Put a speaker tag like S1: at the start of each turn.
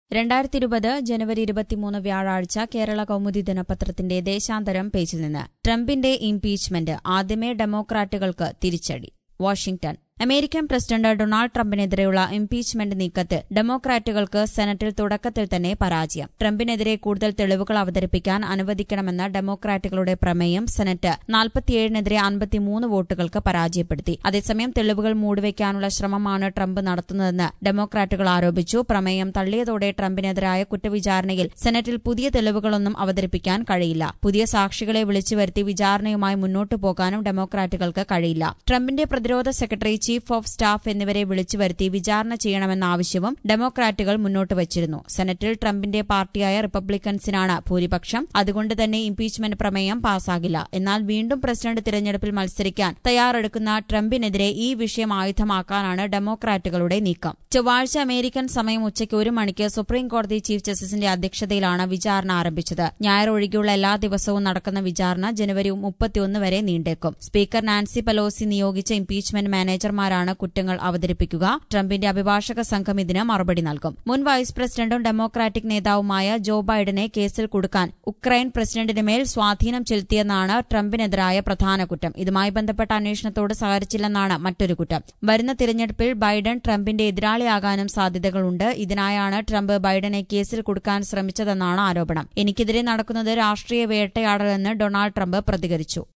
S1: രണ്ടായിരത്തി ഇരുപത് ജനുവരി ഇരുപത്തിമൂന്ന് വ്യാഴാഴ്ച കേരള കൗമുദി ദിനപത്രത്തിന്റെ ദേശാന്തരം പേജിൽ നിന്ന് ട്രംപിന്റെ ഇംപീച്ച്മെന്റ് ആദ്യമേ ഡെമോക്രാറ്റുകൾക്ക് തിരിച്ചടി വാഷിംഗ്ടൺ അമേരിക്കൻ പ്രസിഡന്റ് ഡൊണാൾഡ് ട്രംപിനെതിരെയുള്ള ഇംപീച്ച്മെന്റ് നീക്കത്തിൽ ഡെമോക്രാറ്റുകൾക്ക് സെനറ്റിൽ തുടക്കത്തിൽ തന്നെ പരാജയം ട്രംപിനെതിരെ കൂടുതൽ തെളിവുകൾ അവതരിപ്പിക്കാൻ അനുവദിക്കണമെന്ന ഡെമോക്രാറ്റുകളുടെ പ്രമേയം സെനറ്റ് നാൽപ്പത്തിയേഴിനെതിരെ അൻപത്തിമൂന്ന് വോട്ടുകൾക്ക് പരാജയപ്പെടുത്തി അതേസമയം തെളിവുകൾ മൂടിവെക്കാനുള്ള ശ്രമമാണ് ട്രംപ് നടത്തുന്നതെന്ന് ഡെമോക്രാറ്റുകൾ ആരോപിച്ചു പ്രമേയം തള്ളിയതോടെ ട്രംപിനെതിരായ കുറ്റവിചാരണയിൽ സെനറ്റിൽ പുതിയ തെളിവുകളൊന്നും അവതരിപ്പിക്കാൻ കഴിയില്ല പുതിയ സാക്ഷികളെ വിളിച്ചു വരുത്തി വിചാരണയുമായി മുന്നോട്ടു പോകാനും ഡെമോക്രാറ്റുകൾക്ക് കഴിയില്ല ട്രംപിന്റെ പ്രതിരോധ സെക്രട്ടറി ചീഫ് ഓഫ് സ്റ്റാഫ് എന്നിവരെ വിളിച്ചു വരുത്തി വിചാരണ ചെയ്യണമെന്ന ആവശ്യവും ഡെമോക്രാറ്റുകൾ മുന്നോട്ട് വച്ചിരുന്നു സെനറ്റിൽ ട്രംപിന്റെ പാർട്ടിയായ റിപ്പബ്ലിക്കൻസിനാണ് ഭൂരിപക്ഷം അതുകൊണ്ട് തന്നെ ഇംപീച്ച്മെന്റ് പ്രമേയം പാസാകില്ല എന്നാൽ വീണ്ടും പ്രസിഡന്റ് തിരഞ്ഞെടുപ്പിൽ മത്സരിക്കാൻ തയ്യാറെടുക്കുന്ന ട്രംപിനെതിരെ ഈ വിഷയം ആയുധമാക്കാനാണ് ഡെമോക്രാറ്റുകളുടെ നീക്കം ചൊവ്വാഴ്ച അമേരിക്കൻ സമയം ഉച്ചയ്ക്ക് ഒരു മണിക്ക് സുപ്രീം കോടതി ചീഫ് ജസ്റ്റിസിന്റെ അധ്യക്ഷതയിലാണ് വിചാരണ ആരംഭിച്ചത് ഞായർ ഒഴികെയുള്ള എല്ലാ ദിവസവും നടക്കുന്ന വിചാരണ ജനുവരി മുപ്പത്തിയൊന്ന് വരെ നീണ്ടേക്കും സ്പീക്കർ നാൻസി പലോസി നിയോഗിച്ച ഇംപീച്ച്മെന്റ് മാനേജർമാരാണ് കുറ്റങ്ങൾ അവതരിപ്പിക്കുക ട്രംപിന്റെ അഭിഭാഷക സംഘം ഇതിന് മറുപടി നൽകും മുൻ വൈസ് പ്രസിഡന്റും ഡെമോക്രാറ്റിക് നേതാവുമായ ജോ ബൈഡനെ കേസിൽ കൊടുക്കാൻ ഉക്രൈൻ പ്രസിഡന്റിന് മേൽ സ്വാധീനം ചെലുത്തിയെന്നാണ് ട്രംപിനെതിരായ പ്രധാന കുറ്റം ഇതുമായി ബന്ധപ്പെട്ട അന്വേഷണത്തോട് സഹകരിച്ചില്ലെന്നാണ് മറ്റൊരു കുറ്റം വരുന്ന തിരഞ്ഞെടുപ്പിൽ ബൈഡൻ ട്രംപിന്റെ എതിരാളിയാകാനും സാധ്യതകളുണ്ട് ഇതിനായാണ് ട്രംപ് ബൈഡനെ കേസിൽ കൊടുക്കാൻ ശ്രമിച്ചതെന്നാണ് ആരോപണം എനിക്കെതിരെ നടക്കുന്നത് രാഷ്ട്രീയ വേട്ടയാടലെന്ന് ഡൊണാൾഡ് ട്രംപ് പ്രതികരിച്ചു